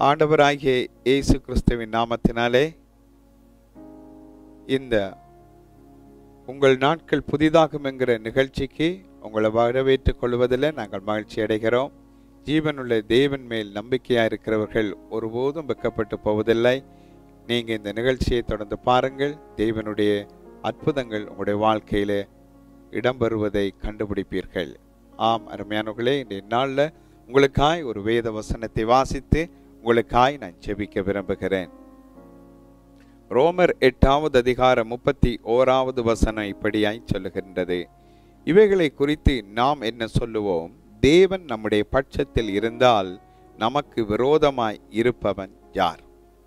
ஆண்டவராகிய இயேசு கிறிஸ்துவின் நாமத்தினாலே இந்த உங்கள் நாட்கள் புதிதாகும் என்கிற நிகழ்ச்சிக்கு உங்களை வரவேற்றுக் கொள்வதில் நாங்கள் மகிழ்ச்சி அடைகிறோம் ஜீவனுள்ள தேவன் மேல் நம்பிக்கையாக இருக்கிறவர்கள் ஒருபோதும் வெக்கப்பட்டு போவதில்லை நீங்கள் இந்த நிகழ்ச்சியை தொடர்ந்து பாருங்கள் தேவனுடைய அற்புதங்கள் உங்களுடைய வாழ்க்கையில இடம்பெறுவதை கண்டுபிடிப்பீர்கள் ஆம் அருமையானவர்களே இன்றைய நாளில் உங்களுக்காய் ஒரு வேத வசனத்தை வாசித்து உங்களுக்காய் நான் ஜெபிக்க விரும்புகிறேன் ரோமர் எட்டாவது அதிகாரம் முப்பத்தி ஓராவது வசனம் இப்படியாய் சொல்லுகின்றது இவைகளை குறித்து நாம் என்ன சொல்லுவோம் தேவன் நம்முடைய பட்சத்தில் இருந்தால் நமக்கு விரோதமாய் இருப்பவன் யார்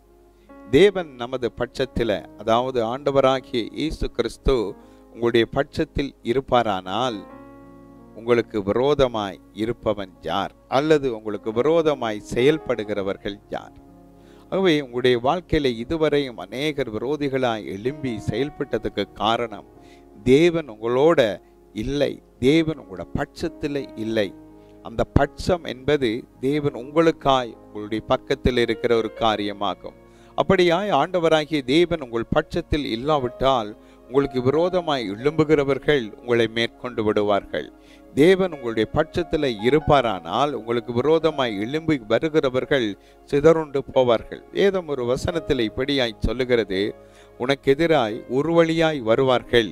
தேவன் நமது பட்சத்தில் அதாவது ஆண்டவராகிய இயேசு கிறிஸ்து உங்களுடைய பட்சத்தில் இருப்பாரானால் உங்களுக்கு விரோதமாய் இருப்பவன் யார் அல்லது உங்களுக்கு விரோதமாய் செயல்படுகிறவர்கள் யார் ஆகவே உங்களுடைய வாழ்க்கையில இதுவரையும் அநேகர் விரோதிகளாய் எழும்பி செயல்பட்டதுக்கு காரணம் தேவன் உங்களோட இல்லை தேவன் உங்களோட பட்சத்தில் இல்லை அந்த பட்சம் என்பது தேவன் உங்களுக்காய் உங்களுடைய பக்கத்தில் இருக்கிற ஒரு காரியமாகும் அப்படியாய் ஆண்டவராகிய தேவன் உங்கள் பட்சத்தில் இல்லாவிட்டால் உங்களுக்கு விரோதமாய் எழும்புகிறவர்கள் உங்களை மேற்கொண்டு விடுவார்கள் தேவன் உங்களுடைய பட்சத்தில் இருப்பாரானால் உங்களுக்கு விரோதமாய் எழும்பி வருகிறவர்கள் சிதறுண்டு போவார்கள் வேதம் ஒரு வசனத்தில் இப்படியாய் சொல்லுகிறது உனக்கு எதிராய் ஒரு வழியாய் வருவார்கள்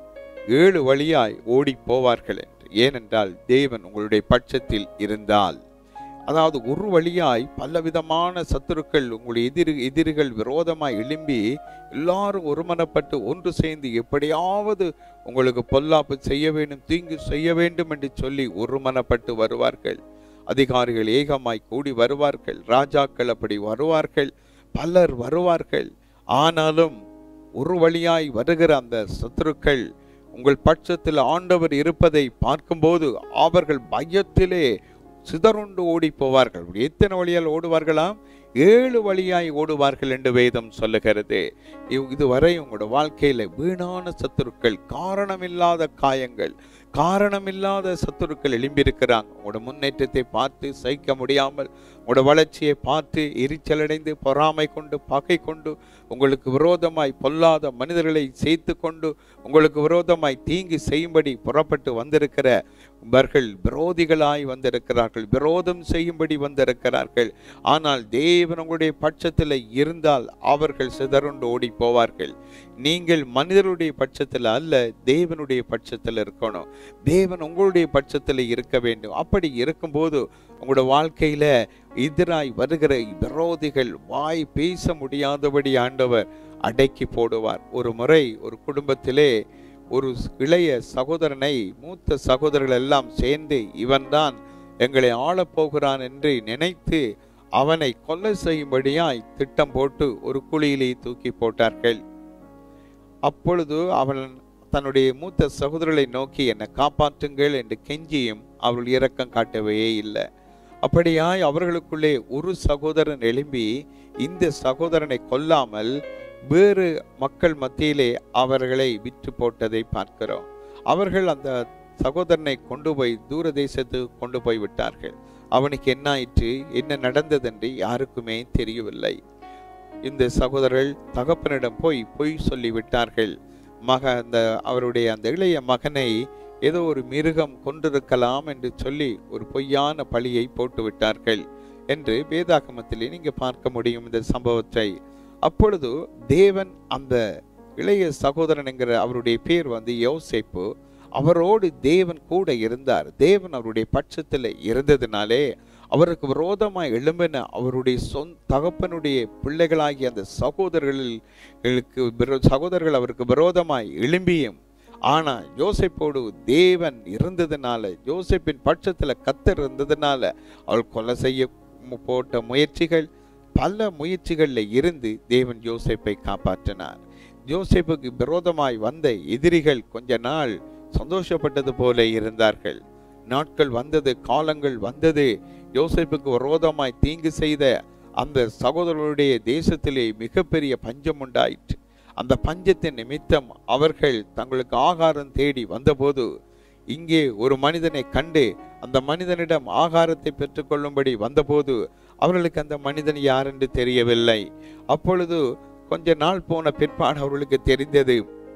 ஏழு வழியாய் ஓடி போவார்கள் என்று ஏனென்றால் தேவன் உங்களுடைய பட்சத்தில் இருந்தால் அதாவது ஒரு வழியாய் பலவிதமான சத்துருக்கள் உங்களுடைய எதிரி எதிரிகள் விரோதமாய் எழும்பி எல்லாரும் ஒருமனப்பட்டு ஒன்று சேர்ந்து எப்படியாவது உங்களுக்கு பொல்லாப்பு செய்ய வேண்டும் தீங்கு செய்ய வேண்டும் என்று சொல்லி ஒருமனப்பட்டு வருவார்கள் அதிகாரிகள் ஏகமாய் கூடி வருவார்கள் ராஜாக்கள் அப்படி வருவார்கள் பலர் வருவார்கள் ஆனாலும் ஒரு வழியாய் வருகிற அந்த சத்துருக்கள் உங்கள் பட்சத்தில் ஆண்டவர் இருப்பதை பார்க்கும்போது அவர்கள் பயத்திலே சிதறுண்டு ஓடி போவார்கள் எத்தனை வழியால் ஓடுவார்களாம் ஏழு வழியாய் ஓடுவார்கள் என்று வேதம் சொல்லுகிறது இதுவரை உங்களோட வாழ்க்கையில வீணான சத்துருக்கள் காரணமில்லாத காயங்கள் காரணமில்லாத சத்துருக்கள் எழும்பியிருக்கிறாங்க உங்களோட முன்னேற்றத்தை பார்த்து சகிக்க முடியாமல் உங்களோட வளர்ச்சியை பார்த்து எரிச்சலடைந்து பொறாமை கொண்டு பகை கொண்டு உங்களுக்கு விரோதமாய் பொல்லாத மனிதர்களை சேர்த்து கொண்டு உங்களுக்கு விரோதமாய் தீங்கு செய்யும்படி புறப்பட்டு வந்திருக்கிற இவர்கள் விரோதிகளாய் வந்திருக்கிறார்கள் விரோதம் செய்யும்படி வந்திருக்கிறார்கள் ஆனால் தேவன் உங்களுடைய பட்சத்தில் இருந்தால் அவர்கள் சிதறுண்டு ஓடி போவார்கள் நீங்கள் மனிதருடைய பட்சத்தில் அல்ல தேவனுடைய பட்சத்தில் இருக்கணும் தேவன் உங்களுடைய பட்சத்தில் இருக்க வேண்டும் அப்படி இருக்கும்போது உங்களோட வாழ்க்கையில எதிராய் வருகிற விரோதிகள் வாய் பேச முடியாதபடி ஆண்டவர் அடக்கி போடுவார் ஒரு முறை ஒரு குடும்பத்திலே ஒரு இளைய சகோதரனை மூத்த சகோதரர்கள் எல்லாம் சேர்ந்து இவன்தான் எங்களை ஆளப்போகிறான் என்று நினைத்து அவனை கொலை செய்யும்படியாய் திட்டம் போட்டு ஒரு குழியிலே தூக்கி போட்டார்கள் அப்பொழுது அவன் தன்னுடைய மூத்த சகோதரர்களை நோக்கி என்னை காப்பாற்றுங்கள் என்று கெஞ்சியும் அவர்கள் இரக்கம் காட்டவே இல்லை அப்படியாய் அவர்களுக்குள்ளே ஒரு சகோதரன் எழும்பி இந்த சகோதரனை கொல்லாமல் வேறு மக்கள் மத்தியிலே அவர்களை விற்று போட்டதை பார்க்கிறோம் அவர்கள் அந்த சகோதரனை கொண்டு போய் தூர தேசத்துக்கு கொண்டு போய் விட்டார்கள் அவனுக்கு என்ன ஆயிற்று என்ன நடந்தது என்று யாருக்குமே தெரியவில்லை இந்த சகோதரர்கள் தகப்பனிடம் போய் பொய் சொல்லி விட்டார்கள் மக அந்த அவருடைய அந்த இளைய மகனை ஏதோ ஒரு மிருகம் கொண்டிருக்கலாம் என்று சொல்லி ஒரு பொய்யான பழியை போட்டு விட்டார்கள் என்று வேதாகமத்திலே நீங்க பார்க்க முடியும் இந்த சம்பவத்தை அப்பொழுது தேவன் அந்த இளைய சகோதரன் என்கிற அவருடைய பேர் வந்து யோசேப்பு அவரோடு தேவன் கூட இருந்தார் தேவன் அவருடைய பட்சத்தில் இருந்ததுனாலே அவருக்கு விரோதமாய் எழும்பின அவருடைய சொந்த தகப்பனுடைய பிள்ளைகளாகிய அந்த சகோதரர்களுக்கு சகோதரர்கள் அவருக்கு விரோதமாய் எழும்பியும் ஆனா யோசிப்போடு தேவன் இருந்ததுனால யோசிப்பின் பட்சத்துல கத்தர் இருந்ததுனால அவள் கொலை செய்ய போட்ட முயற்சிகள் பல முயற்சிகளில் இருந்து தேவன் யோசிப்பை காப்பாற்றினார் யோசிப்புக்கு விரோதமாய் வந்த எதிரிகள் கொஞ்ச நாள் சந்தோஷப்பட்டது போல இருந்தார்கள் நாட்கள் வந்தது காலங்கள் வந்தது யோசிப்புக்கு விரோதமாய் தீங்கு செய்த அந்த சகோதரர்களுடைய தேசத்திலே மிகப்பெரிய பஞ்சம் உண்டாயிற்று அந்த பஞ்சத்தின் நிமித்தம் அவர்கள் தங்களுக்கு ஆகாரம் தேடி வந்தபோது இங்கே ஒரு மனிதனை கண்டு அந்த மனிதனிடம் ஆகாரத்தை பெற்றுக்கொள்ளும்படி வந்தபோது அவர்களுக்கு அந்த மனிதன் யார் என்று தெரியவில்லை அப்பொழுது கொஞ்ச நாள் போன பிற்பாடு அவர்களுக்கு தெரிந்தது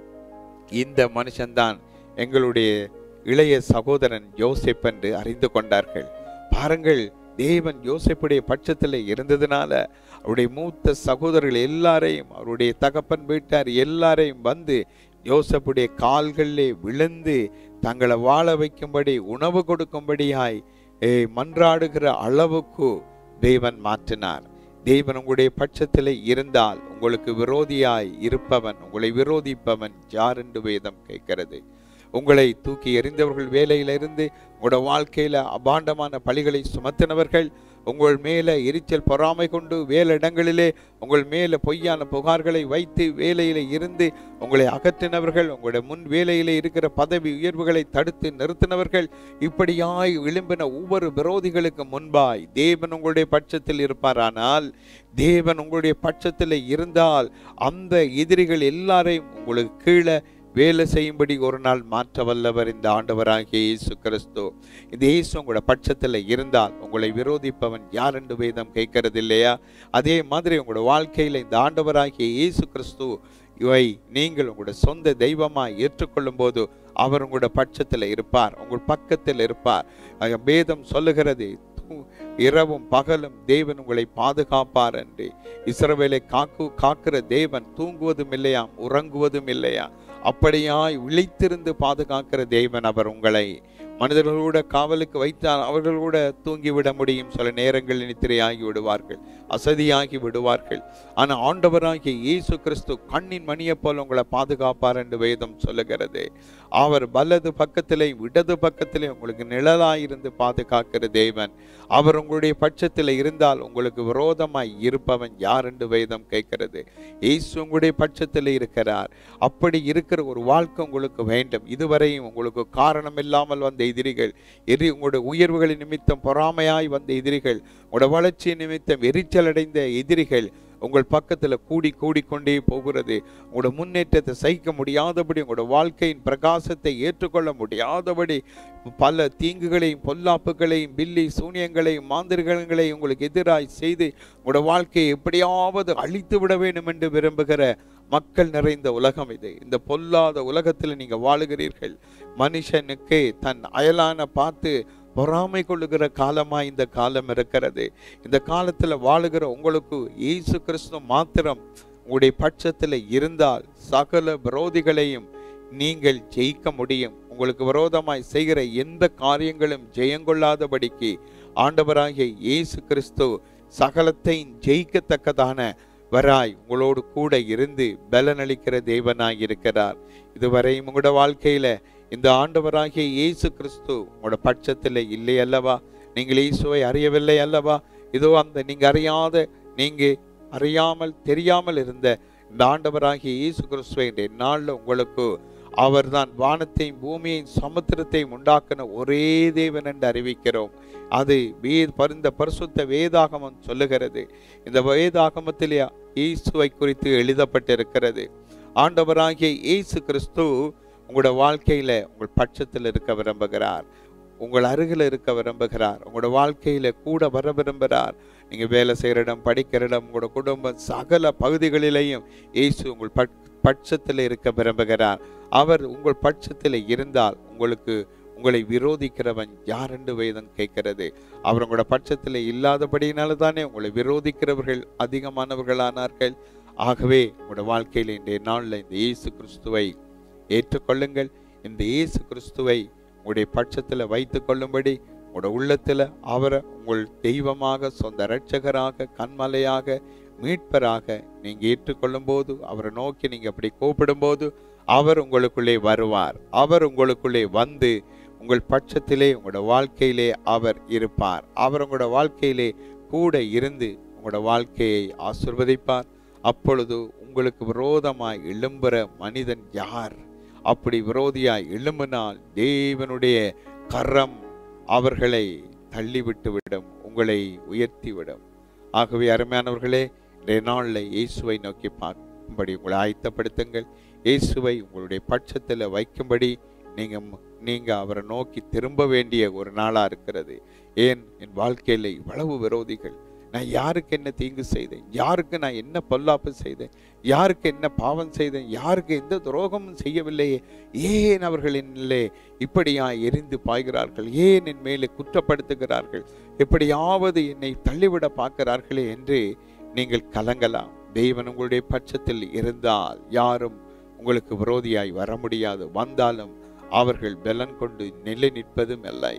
இந்த மனுஷன்தான் எங்களுடைய இளைய சகோதரன் யோசேப் என்று அறிந்து கொண்டார்கள் பாருங்கள் தேவன் யோசேப்புடைய பட்சத்தில் இருந்ததுனால அவருடைய மூத்த சகோதரர்கள் எல்லாரையும் அவருடைய தகப்பன் வீட்டார் எல்லாரையும் வந்து யோசப்புடைய கால்களிலே விழுந்து தங்களை வாழ வைக்கும்படி உணவு கொடுக்கும்படியாய் ஏய், மன்றாடுகிற அளவுக்கு தேவன் மாற்றினார் தேவன் உங்களுடைய பட்சத்தில் இருந்தால் உங்களுக்கு விரோதியாய் இருப்பவன் உங்களை விரோதிப்பவன் யார் என்று வேதம் கேட்கிறது உங்களை தூக்கி எறிந்தவர்கள் வேலையிலிருந்து உங்களோட வாழ்க்கையில அபாண்டமான பழிகளை சுமத்தினவர்கள் உங்கள் மேல எரிச்சல் பொறாமை கொண்டு வேலையிடங்களிலே உங்கள் மேல பொய்யான புகார்களை வைத்து வேலையில இருந்து உங்களை அகற்றினவர்கள் உங்களுடைய முன் வேலையிலே இருக்கிற பதவி உயர்வுகளை தடுத்து நிறுத்தினவர்கள் இப்படியாய் எழும்பின ஒவ்வொரு விரோதிகளுக்கு முன்பாய் தேவன் உங்களுடைய பட்சத்தில் இருப்பாரானால் தேவன் உங்களுடைய பட்சத்தில் இருந்தால் அந்த எதிரிகள் எல்லாரையும் உங்களுக்கு கீழே வேலை செய்யும்படி ஒரு நாள் மாற்ற வல்லவர் இந்த ஆண்டவராகிய இயேசு கிறிஸ்து இந்த இயேசு உங்களோட பட்சத்தில் இருந்தால் உங்களை விரோதிப்பவன் யார் என்று வேதம் கேட்கறது இல்லையா அதே மாதிரி உங்களோட வாழ்க்கையில் இந்த ஆண்டவராகிய இயேசு கிறிஸ்து இவை நீங்கள் உங்களோட சொந்த தெய்வமாய் ஏற்றுக்கொள்ளும் போது அவர் உங்களோட பட்சத்தில் இருப்பார் உங்கள் பக்கத்தில் இருப்பார் ஆக வேதம் சொல்லுகிறது தூ- இரவும் பகலும் தேவன் உங்களை பாதுகாப்பார் என்று இஸ்ரவேலை காக்கு காக்கிற தேவன் தூங்குவதும் இல்லையாம் உறங்குவதும் இல்லையா அப்படியாய் விழித்திருந்து பாதுகாக்கிற தேவன் அவர் உங்களை மனிதர்களோட காவலுக்கு வைத்தால் அவர்கள் கூட தூங்கிவிட முடியும் சில நேரங்களில் நித்திரையாகி விடுவார்கள் அசதியாகி விடுவார்கள் ஆனால் ஆண்டவராகிய இயேசு கிறிஸ்து கண்ணின் மணியை போல உங்களை பாதுகாப்பார் என்று வேதம் சொல்லுகிறது அவர் வலது பக்கத்திலே இடது பக்கத்திலே உங்களுக்கு நிழலாயிருந்து பாதுகாக்கிற தேவன் அவர் உங்களுடைய பட்சத்தில் இருந்தால் உங்களுக்கு விரோதமாய் இருப்பவன் யார் என்று வேதம் கேட்கிறது இயேசு உங்களுடைய பட்சத்தில் இருக்கிறார் அப்படி இருக்கிற ஒரு வாழ்க்கை உங்களுக்கு வேண்டும் இதுவரையும் உங்களுக்கு காரணம் இல்லாமல் வந்த எதிரிகள் எரி உங்களுடைய உயர்வுகளின் நிமித்தம் பொறாமையாய் வந்த எதிரிகள் உங்களோட வளர்ச்சி நிமித்தம் எரிச்சல் அடைந்த எதிரிகள் உங்கள் பக்கத்தில் கூடி கூடிக்கொண்டே போகிறது உங்களோட முன்னேற்றத்தை சகிக்க முடியாதபடி உங்களோட வாழ்க்கையின் பிரகாசத்தை ஏற்றுக்கொள்ள முடியாதபடி பல தீங்குகளையும் பொல்லாப்புகளையும் பில்லி சூனியங்களையும் மாந்திரிகங்களையும் உங்களுக்கு எதிராய் செய்து உங்களோட வாழ்க்கையை எப்படியாவது அழித்து விட வேண்டும் என்று விரும்புகிற மக்கள் நிறைந்த உலகம் இது இந்த பொல்லாத உலகத்தில் நீங்க வாழுகிறீர்கள் மனுஷனுக்கு தன் அயலான பார்த்து பொறாமை கொள்ளுகிற காலமா இந்த காலம் இருக்கிறது இந்த காலத்துல வாழுகிற உங்களுக்கு இயேசு கிறிஸ்து மாத்திரம் உங்களுடைய பட்சத்தில் இருந்தால் சகல விரோதிகளையும் நீங்கள் ஜெயிக்க முடியும் உங்களுக்கு விரோதமாய் செய்கிற எந்த காரியங்களும் ஜெயங்கொள்ளாதபடிக்கு ஆண்டவராகிய இயேசு கிறிஸ்து சகலத்தையும் ஜெயிக்கத்தக்கதான வராய் உங்களோடு கூட இருந்து பலனளிக்கிற தேவனாய் இருக்கிறார் இதுவரையும் உங்களோட வாழ்க்கையில இந்த ஆண்டவராகிய இயேசு கிறிஸ்து உங்களோட பட்சத்தில் இல்லை அல்லவா நீங்கள் இயேசுவை அறியவில்லை அல்லவா இதோ அந்த நீங்க அறியாத நீங்க அறியாமல் தெரியாமல் இருந்த இந்த ஆண்டவராகிய இயேசு கிறிஸ்துவை இந்த நாளில் உங்களுக்கு அவர்தான் வானத்தையும் பூமியையும் சமுத்திரத்தையும் உண்டாக்கின ஒரே தேவன் என்று அறிவிக்கிறோம் அது வே பரிந்த பரிசுத்த வேதாகமம் சொல்லுகிறது இந்த வேதாகமத்திலே இயேசுவை குறித்து எழுதப்பட்டிருக்கிறது ஆண்டவராகிய இயேசு கிறிஸ்து உங்களோட வாழ்க்கையில உங்கள் பட்சத்தில் இருக்க விரும்புகிறார் உங்கள் அருகில் இருக்க விரும்புகிறார் உங்களோட வாழ்க்கையில கூட வர விரும்புகிறார் நீங்க வேலை செய்கிற இடம் படிக்கிற இடம் உங்களோட குடும்பம் சகல பகுதிகளிலேயும் இயேசு உங்கள் பட் பட்சத்தில் இருக்க விரும்புகிறார் அவர் உங்கள் பட்சத்தில் இருந்தால் உங்களுக்கு உங்களை விரோதிக்கிறவன் யார் என்று வேதம் கேட்கிறது அவர் உங்களோட பட்சத்தில் இல்லாதபடியினால தானே உங்களை விரோதிக்கிறவர்கள் அதிகமானவர்களானார்கள் ஆகவே உங்களோட வாழ்க்கையில் இன்றைய நாளில் இந்த இயேசு கிறிஸ்துவை ஏற்றுக்கொள்ளுங்கள் இந்த இயேசு கிறிஸ்துவை உங்களுடைய பட்சத்தில் வைத்துக் கொள்ளும்படி உங்களோட உள்ளத்தில் அவரை உங்கள் தெய்வமாக சொந்த இரட்சகராக கண்மலையாக மீட்பராக நீங்க ஏற்றுக்கொள்ளும் போது அவரை நோக்கி நீங்க அப்படி கூப்பிடும்போது அவர் உங்களுக்குள்ளே வருவார் அவர் உங்களுக்குள்ளே வந்து உங்கள் பட்சத்திலே உங்களோட வாழ்க்கையிலே அவர் இருப்பார் அவர் உங்களோட வாழ்க்கையிலே கூட இருந்து உங்களோட வாழ்க்கையை ஆசிர்வதிப்பார் அப்பொழுது உங்களுக்கு விரோதமாய் எழும்புற மனிதன் யார் அப்படி விரோதியாய் எழும்பினால் தேவனுடைய கரம் அவர்களை தள்ளிவிட்டு விடும் உங்களை உயர்த்திவிடும் ஆகவே அருமையானவர்களே இன்றைய நாளில் இயேசுவை நோக்கி பார்க்கும்படி உங்களை ஆயத்தப்படுத்துங்கள் இயேசுவை உங்களுடைய பட்சத்தில் வைக்கும்படி நீங்க நீங்க அவரை நோக்கி திரும்ப வேண்டிய ஒரு நாளா இருக்கிறது ஏன் என் வாழ்க்கையில இவ்வளவு விரோதிகள் நான் யாருக்கு என்ன தீங்கு செய்தேன் யாருக்கு நான் என்ன பொல்லாப்பு செய்தேன் யாருக்கு என்ன பாவம் செய்தேன் யாருக்கு எந்த துரோகமும் செய்யவில்லையே ஏன் அவர்கள் என்னிலே இப்படியா எரிந்து பாய்கிறார்கள் ஏன் என் மேலே குற்றப்படுத்துகிறார்கள் எப்படியாவது என்னை தள்ளிவிட பார்க்கிறார்களே என்று நீங்கள் கலங்கலாம் தெய்வன் உங்களுடைய பட்சத்தில் இருந்தால் யாரும் உங்களுக்கு விரோதியாய் வர முடியாது வந்தாலும் அவர்கள் பலன் கொண்டு நிலை நிற்பதும் இல்லை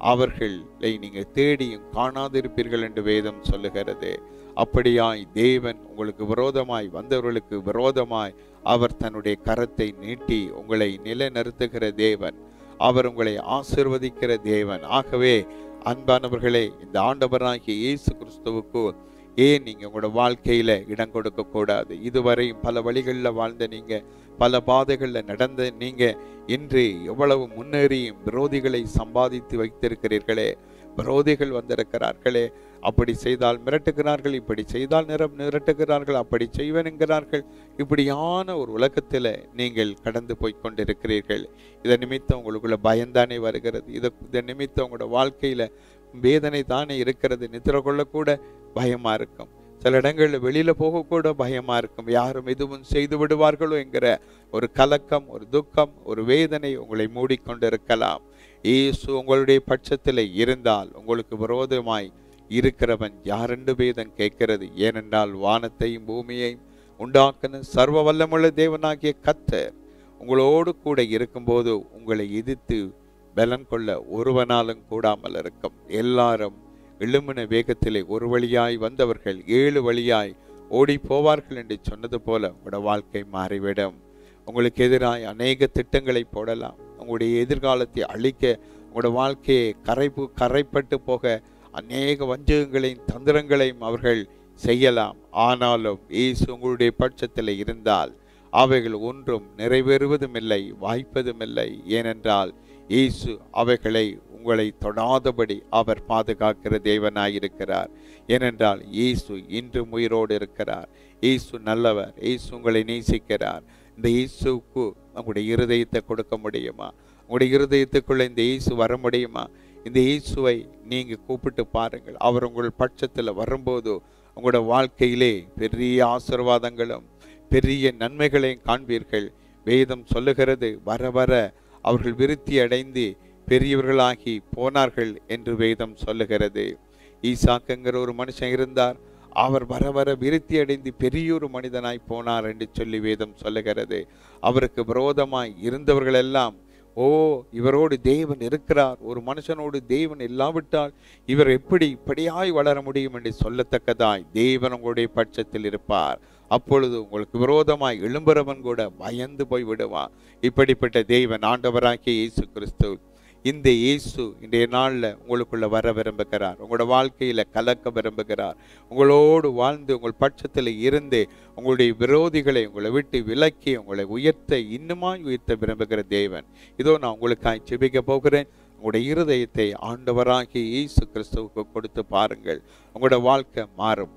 அவர்களை நீங்கள் தேடியும் காணாதிருப்பீர்கள் என்று வேதம் சொல்லுகிறது அப்படியாய் தேவன் உங்களுக்கு விரோதமாய் வந்தவர்களுக்கு விரோதமாய் அவர் தன்னுடைய கரத்தை நீட்டி உங்களை நிலைநிறுத்துகிற தேவன் அவர் உங்களை ஆசிர்வதிக்கிற தேவன் ஆகவே அன்பானவர்களே இந்த ஆண்டவராகிய இயேசு கிறிஸ்துவுக்கு ஏன் நீங்க உங்களோட வாழ்க்கையில இடம் கொடுக்க கூடாது இதுவரையும் பல வழிகளில் வாழ்ந்த நீங்க பல பாதைகளில் நடந்த நீங்க இன்று எவ்வளவு முன்னேறியும் விரோதிகளை சம்பாதித்து வைத்திருக்கிறீர்களே விரோதிகள் வந்திருக்கிறார்களே அப்படி செய்தால் மிரட்டுகிறார்கள் இப்படி செய்தால் நிறம் மிரட்டுகிறார்கள் அப்படி செய்வேன் என்கிறார்கள் இப்படியான ஒரு உலகத்தில் நீங்கள் கடந்து போய் கொண்டிருக்கிறீர்கள் இதன் நிமித்தம் உங்களுக்குள்ள பயம்தானே வருகிறது இதை இதன் நிமித்தம் உங்களோட வாழ்க்கையில வேதனை தானே இருக்கிறது நித்திர கொள்ளக்கூட பயமா இருக்கும் சில இடங்களில் வெளியில போகக்கூட பயமா இருக்கும் யாரும் எதுவும் செய்து விடுவார்களோ என்கிற ஒரு கலக்கம் ஒரு துக்கம் ஒரு வேதனை உங்களை மூடிக்கொண்டிருக்கலாம் இயேசு உங்களுடைய பட்சத்தில் இருந்தால் உங்களுக்கு விரோதமாய் இருக்கிறவன் யாரென்று வேதம் கேட்கிறது ஏனென்றால் வானத்தையும் பூமியையும் உண்டாக்கின சர்வ வல்லமுள்ள தேவனாகிய கத்தர் உங்களோடு கூட இருக்கும்போது உங்களை எதிர்த்து பலன் கொள்ள ஒருவனாலும் கூடாமல் இருக்கும் எல்லாரும் எழும்பின வேகத்திலே ஒரு வழியாய் வந்தவர்கள் ஏழு வழியாய் ஓடி போவார்கள் என்று சொன்னது போல உங்களோட வாழ்க்கை மாறிவிடும் உங்களுக்கு எதிராய் அநேக திட்டங்களை போடலாம் உங்களுடைய எதிர்காலத்தை அழிக்க உங்களோட வாழ்க்கையை கரைப்பு கரைப்பட்டு போக அநேக வஞ்சகங்களையும் தந்திரங்களையும் அவர்கள் செய்யலாம் ஆனாலும் இயேசு உங்களுடைய பட்சத்தில் இருந்தால் அவைகள் ஒன்றும் நிறைவேறுவதும் இல்லை வாய்ப்பதும் இல்லை ஏனென்றால் இயேசு அவைகளை உங்களை தொடாதபடி அவர் பாதுகாக்கிற தேவனாயிருக்கிறார் ஏனென்றால் இயேசு இன்றும் உயிரோடு இருக்கிறார் இயேசு நல்லவர் இயேசு உங்களை நேசிக்கிறார் இந்த இயேசுக்கு உங்களுடைய இருதயத்தை கொடுக்க முடியுமா உங்களுடைய இருதயத்துக்குள்ள இந்த இயேசு வர முடியுமா இந்த இயேசுவை நீங்க கூப்பிட்டு பாருங்கள் அவர் உங்கள் பட்சத்தில் வரும்போது உங்களோட வாழ்க்கையிலே பெரிய ஆசிர்வாதங்களும் பெரிய நன்மைகளையும் காண்பீர்கள் வேதம் சொல்லுகிறது வர வர அவர்கள் விருத்தி அடைந்து பெரியவர்களாகி போனார்கள் என்று வேதம் சொல்லுகிறது ஈசாக்குங்கிற ஒரு மனுஷன் இருந்தார் அவர் வர வர விருத்தி அடைந்து பெரியொரு மனிதனாய் போனார் என்று சொல்லி வேதம் சொல்லுகிறது அவருக்கு விரோதமாய் இருந்தவர்கள் எல்லாம் ஓ இவரோடு தேவன் இருக்கிறார் ஒரு மனுஷனோடு தேவன் இல்லாவிட்டால் இவர் எப்படி இப்படியாய் வளர முடியும் என்று சொல்லத்தக்கதாய் தேவன் உங்களுடைய பட்சத்தில் இருப்பார் அப்பொழுது உங்களுக்கு விரோதமாய் எழும்புறவன் கூட பயந்து போய் விடுவான் இப்படிப்பட்ட தேவன் ஆண்டவராகிய இயேசு கிறிஸ்து இந்த இயேசு இன்றைய நாளில் உங்களுக்குள்ள வர விரும்புகிறார் உங்களோட வாழ்க்கையில கலக்க விரும்புகிறார் உங்களோடு வாழ்ந்து உங்கள் பட்சத்தில் இருந்து உங்களுடைய விரோதிகளை உங்களை விட்டு விலக்கி உங்களை உயர்த்த இன்னுமாய் உயர்த்த விரும்புகிற தேவன் இதோ நான் உங்களுக்காய் செபிக்க போகிறேன் உங்களுடைய இருதயத்தை ஆண்டவராகிய இயேசு கிறிஸ்துவுக்கு கொடுத்து பாருங்கள் உங்களோட வாழ்க்கை மாறும்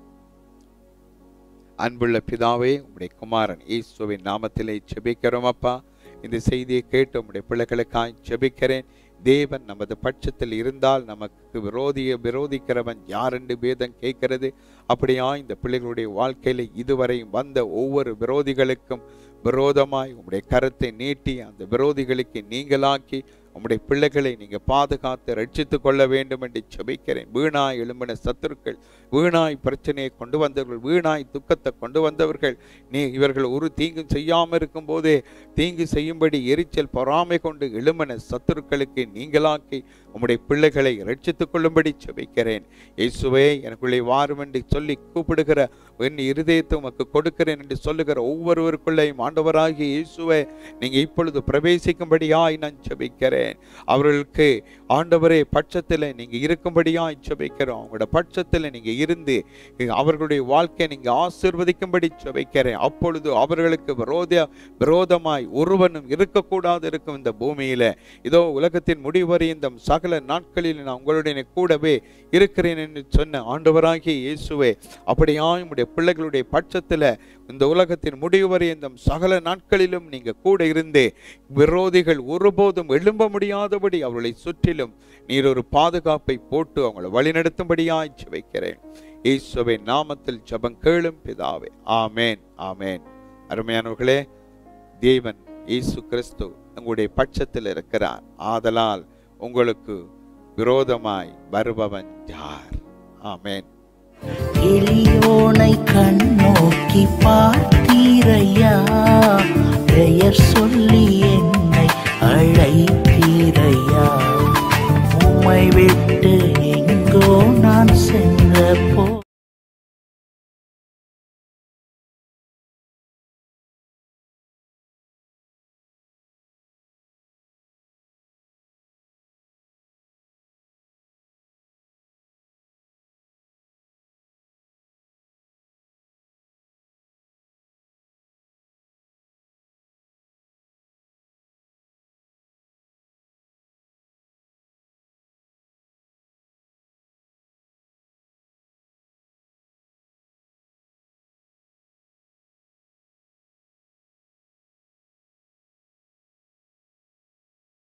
அன்புள்ள பிதாவே உம்முடைய குமாரன் இயேசுவின் நாமத்திலே செபிக்கிறோம் அப்பா இந்த செய்தியை கேட்டு உம்முடைய பிள்ளைகளுக்காய் செபிக்கிறேன் தேவன் நமது பட்சத்தில் இருந்தால் நமக்கு விரோதிய விரோதிக்கிறவன் யார் என்று வேதம் கேட்கிறது அப்படியா இந்த பிள்ளைகளுடைய வாழ்க்கையில இதுவரை வந்த ஒவ்வொரு விரோதிகளுக்கும் விரோதமாய் உம்முடைய கரத்தை நீட்டி அந்த விரோதிகளுக்கு நீங்களாக்கி உம்முடைய பிள்ளைகளை நீங்க பாதுகாத்து ரட்சித்துக் கொள்ள வேண்டும் என்று செபிக்கிறேன் வீணாய் எழும்பின சத்துருக்கள் வீணாய் பிரச்சனையை கொண்டு வந்தவர்கள் வீணாய் துக்கத்தை கொண்டு வந்தவர்கள் நீ இவர்கள் ஒரு தீங்கும் செய்யாமல் இருக்கும் போதே தீங்கு செய்யும்படி எரிச்சல் பொறாமை கொண்டு எழும்பின சத்துருக்களுக்கு நீங்களாக்கி உம்முடைய பிள்ளைகளை ரட்சித்துக் கொள்ளும்படி செபிக்கிறேன் இயேசுவே எனக்குள்ளே வாரும் என்று சொல்லி கூப்பிடுகிற என் இருதயத்தை உமக்கு கொடுக்கிறேன் என்று சொல்லுகிற ஒவ்வொருவருக்குள்ளேயும் ஆண்டவராகிய இயேசுவை நீங்க இப்பொழுது பிரவேசிக்கும்படியாய் நான் செபிக்கிறேன் அவர்களுக்கு ஆண்டவரே பட்சத்தில் நீங்க இருக்கும்படியாய் செபிக்கிறோம் அவங்களோட பட்சத்தில் நீங்க இருந்து அவர்களுடைய வாழ்க்கையை நீங்க ஆசிர்வதிக்கும்படி செபிக்கிறேன் அப்பொழுது அவர்களுக்கு விரோத விரோதமாய் ஒருவனும் இருக்கக்கூடாது இருக்கும் இந்த பூமியில இதோ உலகத்தின் முடிவறிந்த சகல நாட்களில் நான் உங்களுடைய கூடவே இருக்கிறேன் என்று சொன்ன ஆண்டவராகிய இயேசுவே அப்படியாய் உடைய பிள்ளைகளுடைய பட்சத்தில் இந்த உலகத்தின் முடிவு வரையும் சகல நாட்களிலும் நீங்க கூட இருந்து விரோதிகள் ஒருபோதும் எழும்ப முடியாதபடி அவர்களை சுற்றிலும் நீர் ஒரு பாதுகாப்பை போட்டு அவங்களை வழிநடத்தும்படியாய் வைக்கிறேன் இயேசுவின் நாமத்தில் ஜெபம் கேளும் பிதாவே ஆமேன் ஆமேன் அருமையானவர்களே தேவன் இயேசு கிறிஸ்து உங்களுடைய பட்சத்தில் இருக்கிறார் ஆதலால் உங்களுக்கு விரோதமாய் வருபவன் யார் ஆமேன் எளியோனை கண்ணோக்கி பார்த்தீரையா பெயர் சொல்லி என்னை அழைத்தீரையா உம்மை விட்டு எங்கோ நான் சென்ற போ